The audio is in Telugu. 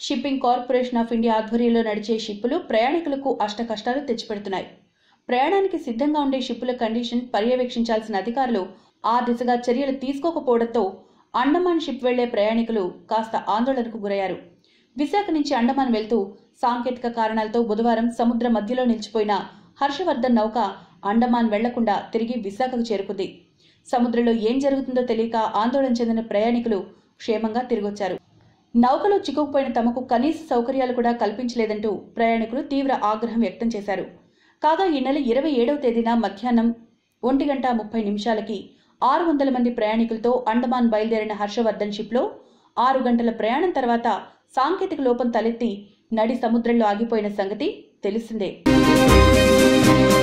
షిప్పింగ్ కార్పొరేషన్ ఆఫ్ ఇండియా ఆధ్వర్యంలో నడిచే షిప్పులు ప్రయాణికులకు అష్టకష్టాలు తెచ్చిపెడుతున్నాయి ప్రయాణానికి సిద్ధంగా ఉండే షిప్పుల కండిషన్ పర్యవేక్షించాల్సిన అధికారులు ఆ దిశగా చర్యలు తీసుకోకపోవడంతో అండమాన్ షిప్ వెళ్లే ప్రయాణికులు కాస్త ఆందోళనకు గురయ్యారు విశాఖ నుంచి అండమాన్ వెళ్తూ సాంకేతిక కారణాలతో బుధవారం సముద్ర మధ్యలో నిలిచిపోయిన హర్షవర్ధన్ నౌక అండమాన్ వెళ్లకుండా తిరిగి విశాఖకు చేరుకుంది సముద్రంలో ఏం జరుగుతుందో తెలియక ఆందోళన చెందిన ప్రయాణికులు క్షేమంగా తిరిగొచ్చారు నౌకలో చిక్కుకుపోయిన తమకు కనీస సౌకర్యాలు కూడా కల్పించలేదంటూ ప్రయాణికులు తీవ్ర ఆగ్రహం వ్యక్తం చేశారు కాగా ఈ నెల ఇరవై ఏడవ తేదీన మధ్యాహ్నం ఒంటి గంట ముప్పై నిమిషాలకి ఆరు వందల మంది ప్రయాణికులతో అండమాన్ బయలుదేరిన హర్షవర్ధన్ షిప్లో ఆరు గంటల ప్రయాణం తర్వాత సాంకేతిక లోపం తలెత్తి నడి సముద్రంలో ఆగిపోయిన సంగతి తెలిసిందే